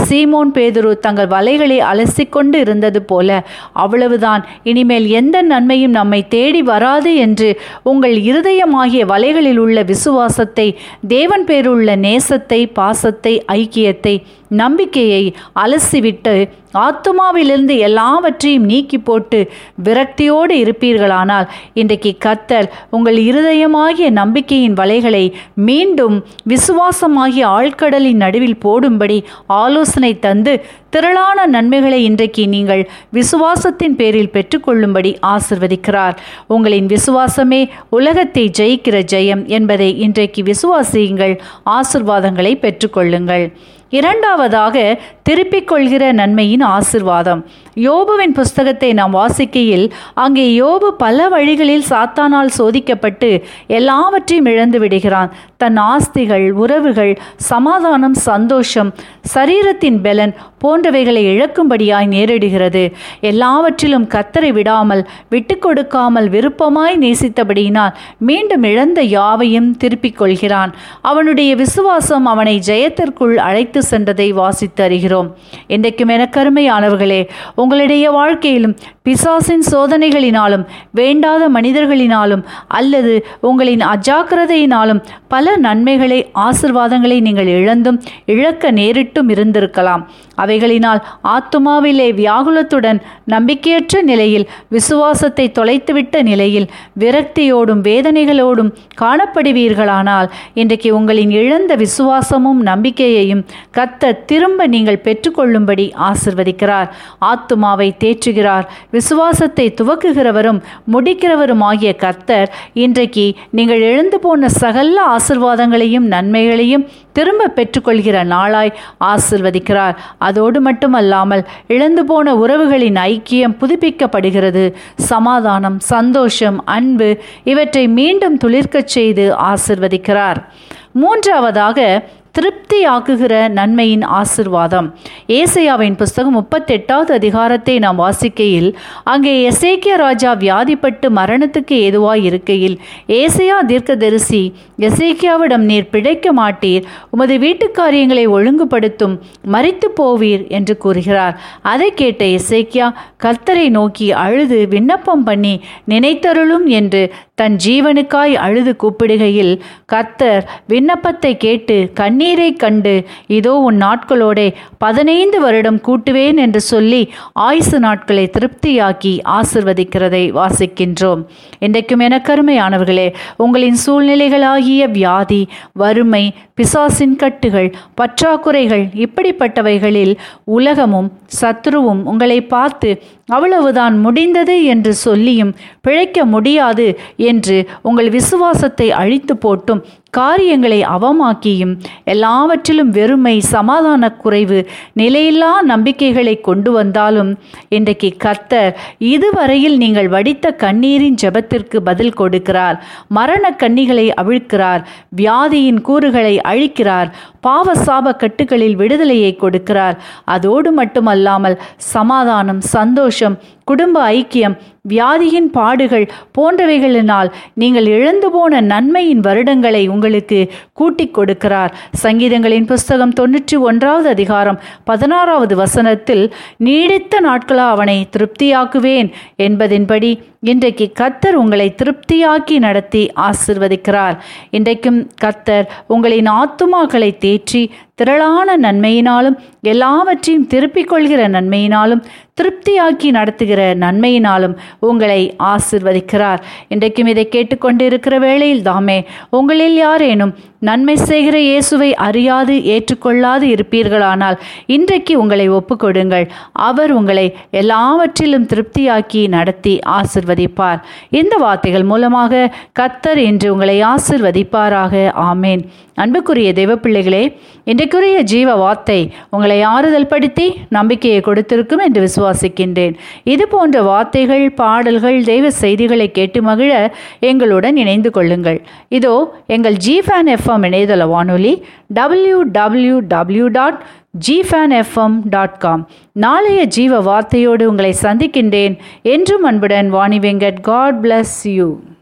சீமோன் பேதுரு தங்கள் வலைகளை அலசிக்கொண்டு இருந்தது போல அவ்வளவுதான் இனிமேல் எந்த நன்மையும் நம்மை தேடி வராது என்று உங்கள் இருதயமாகிய வலைகளில் உள்ள விசுவாசத்தை தேவன் பேருள்ள நேசத்தை பாசத்தை ஐக்கியத்தை நம்பிக்கையை அலசிவிட்டு ஆத்துமாவிலிருந்து எல்லாவற்றையும் நீக்கி போட்டு விரக்தியோடு இருப்பீர்களானால் இன்றைக்கு கத்தர் உங்கள் இருதயமாகிய நம்பிக்கையின் வலைகளை மீண்டும் விசுவாசமாகிய ஆழ்கடலின் நடுவில் போடும்படி ஆலோசனை தந்து திரளான நன்மைகளை இன்றைக்கு நீங்கள் விசுவாசத்தின் பேரில் பெற்றுக்கொள்ளும்படி ஆசிர்வதிக்கிறார் உங்களின் விசுவாசமே உலகத்தை ஜெயிக்கிற ஜெயம் என்பதை இன்றைக்கு விசுவாசியுங்கள் ஆசிர்வாதங்களை பெற்றுக்கொள்ளுங்கள் இரண்டாவதாக திருப்பிக் கொள்கிற நன்மையின் ஆசிர்வாதம் யோபுவின் புஸ்தகத்தை நாம் வாசிக்கையில் அங்கே யோபு பல வழிகளில் சாத்தானால் சோதிக்கப்பட்டு எல்லாவற்றையும் இழந்து விடுகிறான் தன் ஆஸ்திகள் உறவுகள் சமாதானம் சந்தோஷம் சரீரத்தின் பெலன் போன்றவைகளை இழக்கும்படியாய் நேரிடுகிறது எல்லாவற்றிலும் கத்தரை விடாமல் விட்டு கொடுக்காமல் விருப்பமாய் நேசித்தபடியினால் மீண்டும் இழந்த யாவையும் திருப்பிக் கொள்கிறான் அவனுடைய விசுவாசம் அவனை ஜெயத்திற்குள் அழைத்து சென்றதை வாசித்து அறிகிறோம் இன்றைக்கும் எனக்கருமையானவர்களே உங்களுடைய வாழ்க்கையிலும் பிசாசின் சோதனைகளினாலும் வேண்டாத மனிதர்களினாலும் அல்லது உங்களின் அஜாக்கிரதையினாலும் பல நன்மைகளை ஆசிர்வாதங்களை நீங்கள் இழந்தும் இழக்க நேரிட்டும் இருந்திருக்கலாம் அவைகளினால் ஆத்துமாவிலே வியாகுலத்துடன் நம்பிக்கையற்ற நிலையில் விசுவாசத்தை தொலைத்துவிட்ட நிலையில் விரக்தியோடும் வேதனைகளோடும் காணப்படுவீர்களானால் இன்றைக்கு உங்களின் இழந்த விசுவாசமும் நம்பிக்கையையும் கத்த திரும்ப நீங்கள் பெற்றுக்கொள்ளும்படி ஆசிர்வதிக்கிறார் ஆத்துமாவை தேற்றுகிறார் விசுவாசத்தை துவக்குகிறவரும் முடிக்கிறவரும் ஆகிய கர்த்தர் இன்றைக்கு நீங்கள் எழுந்து போன சகல ஆசிர்வாதங்களையும் நன்மைகளையும் திரும்ப பெற்றுக்கொள்கிற நாளாய் ஆசிர்வதிக்கிறார் அதோடு மட்டுமல்லாமல் இழந்து போன உறவுகளின் ஐக்கியம் புதுப்பிக்கப்படுகிறது சமாதானம் சந்தோஷம் அன்பு இவற்றை மீண்டும் துளிர்க்கச் செய்து ஆசிர்வதிக்கிறார் மூன்றாவதாக திருப்தியாக்குகிற நன்மையின் ஆசிர்வாதம் ஏசையாவின் புஸ்தகம் முப்பத்தெட்டாவது அதிகாரத்தை நாம் வாசிக்கையில் அங்கே எசேக்கிய ராஜா வியாதிப்பட்டு மரணத்துக்கு ஏதுவாய் இருக்கையில் ஏசையா தீர்க்கதரிசி எசேக்கியாவிடம் நீர் பிழைக்க மாட்டீர் உமது வீட்டு காரியங்களை ஒழுங்குபடுத்தும் மறித்து போவீர் என்று கூறுகிறார் அதை கேட்ட எசேக்கியா கர்த்தரை நோக்கி அழுது விண்ணப்பம் பண்ணி நினைத்தருளும் என்று தன் ஜீவனுக்காய் அழுது கூப்பிடுகையில் கர்த்தர் விண்ணப்பத்தை கேட்டு கண்ணீரை கண்டு இதோ உன் நாட்களோடே பதினைந்து வருடம் கூட்டுவேன் என்று சொல்லி ஆயுசு நாட்களை திருப்தியாக்கி ஆசிர்வதிக்கிறதை வாசிக்கின்றோம் இன்றைக்கும் எனக்கருமையானவர்களே உங்களின் சூழ்நிலைகளாகிய வியாதி வறுமை பிசாசின் கட்டுகள் பற்றாக்குறைகள் இப்படிப்பட்டவைகளில் உலகமும் சத்ருவும் உங்களை பார்த்து அவ்வளவுதான் முடிந்தது என்று சொல்லியும் பிழைக்க முடியாது என்று உங்கள் விசுவாசத்தை அழித்து போட்டும் காரியங்களை அவமாக்கியும் எல்லாவற்றிலும் வெறுமை சமாதான குறைவு நிலையில்லா நம்பிக்கைகளை கொண்டு வந்தாலும் இன்றைக்கு கர்த்தர் இதுவரையில் நீங்கள் வடித்த கண்ணீரின் ஜெபத்திற்கு பதில் கொடுக்கிறார் மரண கண்ணிகளை அவிழ்க்கிறார் வியாதியின் கூறுகளை அழிக்கிறார் பாவ சாப கட்டுகளில் விடுதலையை கொடுக்கிறார் அதோடு மட்டுமல்லாமல் சமாதானம் சந்தோஷம் குடும்ப ஐக்கியம் வியாதியின் பாடுகள் போன்றவைகளினால் நீங்கள் இழந்து போன நன்மையின் வருடங்களை உங்களுக்கு கூட்டிக் கொடுக்கிறார் சங்கீதங்களின் புஸ்தகம் தொன்னூற்றி ஒன்றாவது அதிகாரம் பதினாறாவது வசனத்தில் நீடித்த நாட்களா அவனை திருப்தியாக்குவேன் என்பதின்படி இன்றைக்கு கத்தர் உங்களை திருப்தியாக்கி நடத்தி ஆசிர்வதிக்கிறார் இன்றைக்கும் கத்தர் உங்களின் ஆத்துமாக்களை தேற்றி திரளான நன்மையினாலும் எல்லாவற்றையும் திருப்பிக் கொள்கிற நன்மையினாலும் திருப்தியாக்கி நடத்துகிற நன்மையினாலும் உங்களை ஆசிர்வதிக்கிறார் இன்றைக்கும் இதை கேட்டுக்கொண்டிருக்கிற வேளையில் தாமே உங்களில் யாரேனும் நன்மை செய்கிற இயேசுவை அறியாது ஏற்றுக்கொள்ளாது இருப்பீர்களானால் இன்றைக்கு உங்களை ஒப்புக்கொடுங்கள் அவர் உங்களை எல்லாவற்றிலும் திருப்தியாக்கி நடத்தி ஆசிர்வதிப்பார் இந்த வார்த்தைகள் மூலமாக கத்தர் என்று உங்களை ஆசிர்வதிப்பாராக ஆமேன் அன்புக்குரிய தெய்வப்பிள்ளைகளே இன்றைக்குரிய ஜீவ வார்த்தை உங்களை ஆறுதல் படுத்தி நம்பிக்கையை கொடுத்திருக்கும் என்று விசுவாசிக்கின்றேன் இது போன்ற வார்த்தைகள் பாடல்கள் தெய்வ செய்திகளை கேட்டு மகிழ எங்களுடன் இணைந்து கொள்ளுங்கள் இதோ எங்கள் ஜிஃபேன் எஃப்எம் இணையதள வானொலி டபிள்யூ டபிள்யூ டபிள்யூ டாட் ஜிஃபேன் எஃப்எம் டாட் காம் நாளைய ஜீவ வார்த்தையோடு உங்களை சந்திக்கின்றேன் என்றும் அன்புடன் Vani Venkat God bless you